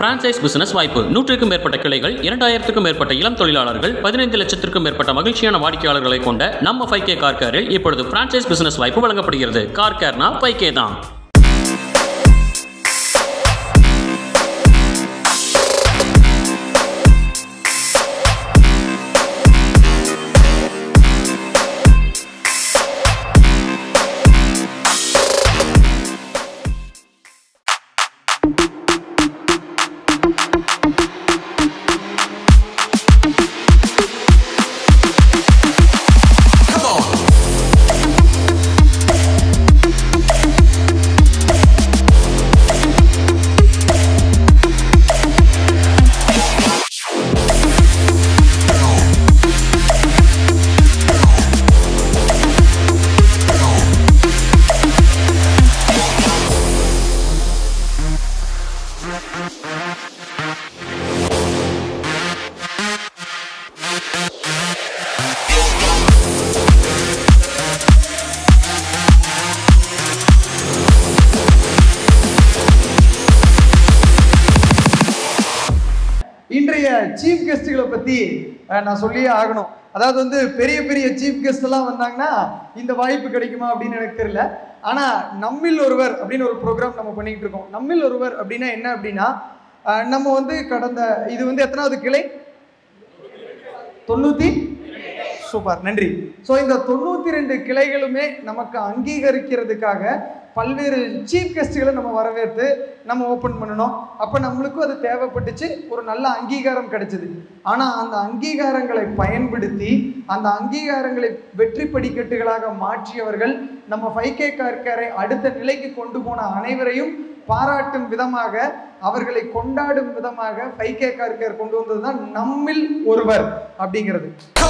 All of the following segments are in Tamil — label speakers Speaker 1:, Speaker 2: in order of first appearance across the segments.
Speaker 1: பிரான்சைஸ் பிசினஸ் வாய்ப்பு நூற்றுக்கும் மேற்பட்ட கிளைகள் இரண்டாயிரத்துக்கும் மேற்பட்ட இளம் தொழிலாளர்கள் பதினைந்து லட்சத்திற்கும் மேற்பட்ட மகிழ்ச்சியான வாடிக்கையாளர்களை கொண்ட நம்ம ஃபைவ் கே கார் கேரில் இப்பொழுது பிரான்சைஸ் பிசினஸ் வாய்ப்பு வழங்கப்படுகிறது கார் கேர்னா ஃபைவ் கே தான்
Speaker 2: இன்றைய சீஃப் கெஸ்ட்டுகளை பற்றி நான் சொல்லியே ஆகணும் அதாவது வந்து பெரிய பெரிய சீஃப் கெஸ்ட் எல்லாம் வந்தாங்கன்னா இந்த வாய்ப்பு கிடைக்குமா அப்படின்னு எனக்கு தெரியல ஆனால் நம்மில் ஒருவர் அப்படின்னு ஒரு ப்ரோக்ராம் நம்ம பண்ணிக்கிட்டு இருக்கோம் நம்மில் ஒருவர் அப்படின்னா என்ன அப்படின்னா அஹ், நம்ம வந்து கடந்த இது வந்து எத்தனாவது கிளை தொண்ணூற்றி சூப்பர் நன்றி ஸோ இந்த தொண்ணூற்றி ரெண்டு கிளைகளுமே நமக்கு அங்கீகரிக்கிறதுக்காக பல்வேறு சீஃப் கெஸ்ட்டுகளை நம்ம வரவேற்று நம்ம ஓப்பன் பண்ணணும் அப்போ நம்மளுக்கும் அது தேவைப்பட்டுச்சு ஒரு நல்ல அங்கீகாரம் கிடைச்சிது ஆனால் அந்த அங்கீகாரங்களை பயன்படுத்தி அந்த அங்கீகாரங்களை வெற்றி படிக்கட்டுகளாக மாற்றியவர்கள் நம்ம ஃபைவ் கே கார்காரை அடுத்த நிலைக்கு கொண்டு போன அனைவரையும் பாராட்டும் விதமாக அவர்களை கொண்டாடும் விதமாக ஃபைவ் கே கார்கேர் கொண்டு வந்தது தான் நம்மில் ஒருவர் அப்படிங்கிறது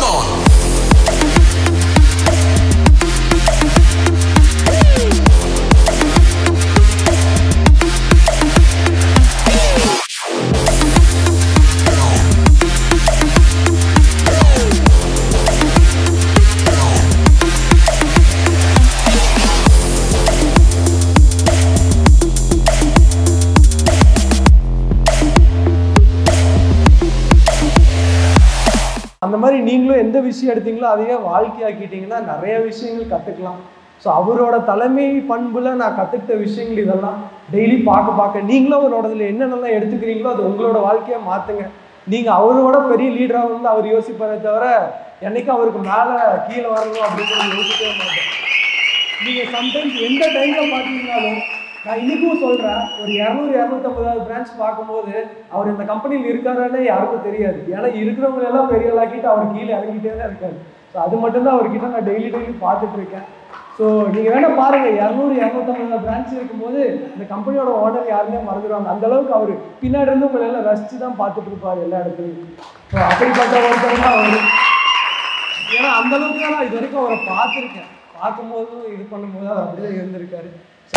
Speaker 3: அந்த மாதிரி நீங்களும் எந்த விஷயம் எடுத்தீங்களோ அதையே வாழ்க்கையாக்கிட்டீங்கன்னா நிறைய விஷயங்கள் கற்றுக்கலாம் ஸோ அவரோட தலைமை பண்புல நான் கற்றுக்கிட்ட விஷயங்கள் இதெல்லாம் டெய்லி பார்க்க பார்க்க நீங்களும் அவரோடதுல என்னென்னலாம் எடுத்துக்கிறீங்களோ அது உங்களோட வாழ்க்கையை மாற்றுங்க நீங்கள் அவரோட பெரிய லீடராக வந்து அவர் யோசிப்பாரே தவிர என்னைக்கும் அவருக்கு மேலே கீழே வரணும் அப்படின்னு யோசிக்கவே மாட்டேன் நீங்கள் சம்டைம்ஸ் எந்த டைமில் பார்த்தீங்கன்னாலும் நான் இன்னைக்கும் சொல்கிறேன் ஒரு இரநூறு இரநூத்தம்பதாவது பிரான்ச் பார்க்கும்போது அவர் இந்த கம்பெனியில் இருக்காருன்னே யாருக்கும் தெரியாது ஏன்னா இருக்கிறவங்க எல்லாம் பெரிய ஆளாக்கிட்டு அவர் கீழே இறங்கிட்டே தான் இருக்காரு ஸோ அது மட்டும்தான் அவர்கிட்ட நான் டெய்லி டெய்லி பார்த்துட்டு இருக்கேன் ஸோ நீங்கள் வேணால் பாருங்கள் இரநூறு இரநூத்தம்பது பிரான்ச் இருக்கும்போது இந்த கம்பெனியோட ஓனர் யாருமே மறந்துடுவாங்க அந்த அளவுக்கு அவர் பின்னாடி இருந்து உங்களை எல்லாம் ரசித்து தான் பார்த்துட்டு இருப்பார் எல்லா இடத்துலையும் ஸோ அப்படிப்பட்ட ஒருத்தர் தான் அவர் ஏன்னா அந்த அளவுக்கு தான் நான் இது வரைக்கும் அவரை பார்த்துருக்கேன் பார்க்கும்போதும் இது பண்ணும்போது அவர் அப்படியே இருந்திருக்காரு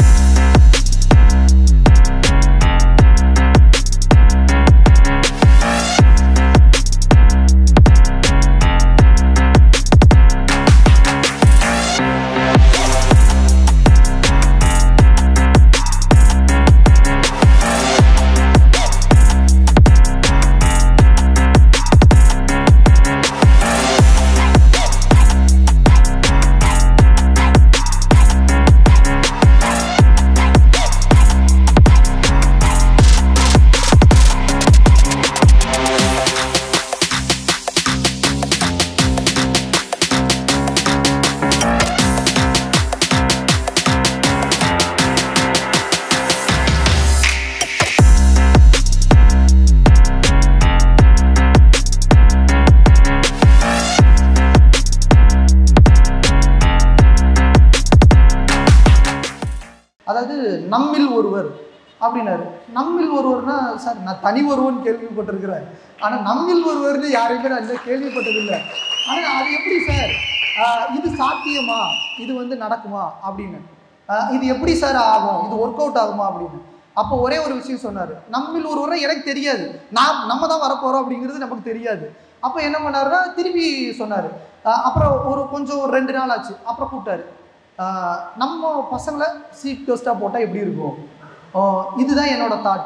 Speaker 2: அதாவது நம்மில் ஒருவர் அப்படின்னாரு நம்மில் ஒருவர்னா சார் நான் தனி ஒருவன் கேள்விப்பட்டிருக்கிறேன் ஆனால் நம்மில் ஒருவர்னு யாரையுமே நான் இன்னும் கேள்விப்பட்டதில்லை ஆனால் அது எப்படி சார் ஆஹ் இது சாத்தியமா இது வந்து நடக்குமா அப்படின்னு ஆஹ் இது எப்படி சார் ஆகும் இது ஒர்க் அவுட் ஆகுமா அப்படின்னு அப்போ ஒரே ஒரு விஷயம் சொன்னார் நம்மில் ஒருவரை எனக்கு தெரியாது நான் நம்ம தான் வரப்போகிறோம் அப்படிங்கிறது நமக்கு தெரியாது அப்போ என்ன பண்ணாருன்னா திருப்பி சொன்னார் அப்புறம் ஒரு கொஞ்சம் ஒரு ரெண்டு நாள் ஆச்சு அப்புறம் கூப்பிட்டாரு ஆஹ் நம்ம பசங்களை சீட் டெஸ்ட்டாக போட்டால் எப்படி இருக்கும் ஆஹ் இதுதான் என்னோட தாட்டு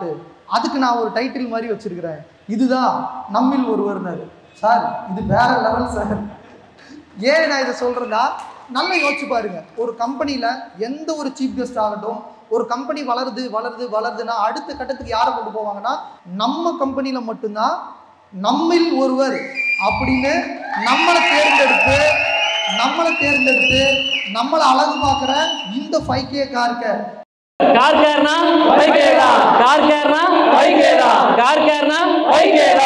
Speaker 2: அதுக்கு நான் ஒரு டைட்டில் மாதிரி வச்சிருக்கிறேன் இதுதான் நம்மில் ஒருவர்னாரு சார் இது வேற லெவல் சார் ஏன் நான் இதை சொல்றேன்னா நல்லா யோசிச்சு பாருங்க ஒரு கம்பெனியில் எந்த ஒரு சீஃப் கெஸ்ட் ஆகட்டும் ஒரு கம்பெனி வளருது வளருது வளருதுன்னா அடுத்த கட்டத்துக்கு யாரை கொண்டு போவாங்கன்னா நம்ம கம்பெனியில் மட்டும்தான் நம்மில் ஒருவர் அப்படின்னு நம்மளை தேர்ந்தெடுத்து நம்மளை தேர்ந்தெடுத்து நம்மளை அழகு பார்க்குற இந்த ஃபைவ் கே கார்கர்
Speaker 4: கார் கேர்னா பைக் கேரா கார் கேர்னா பைக் கேரா கார் கேர்னா பைக் கேரா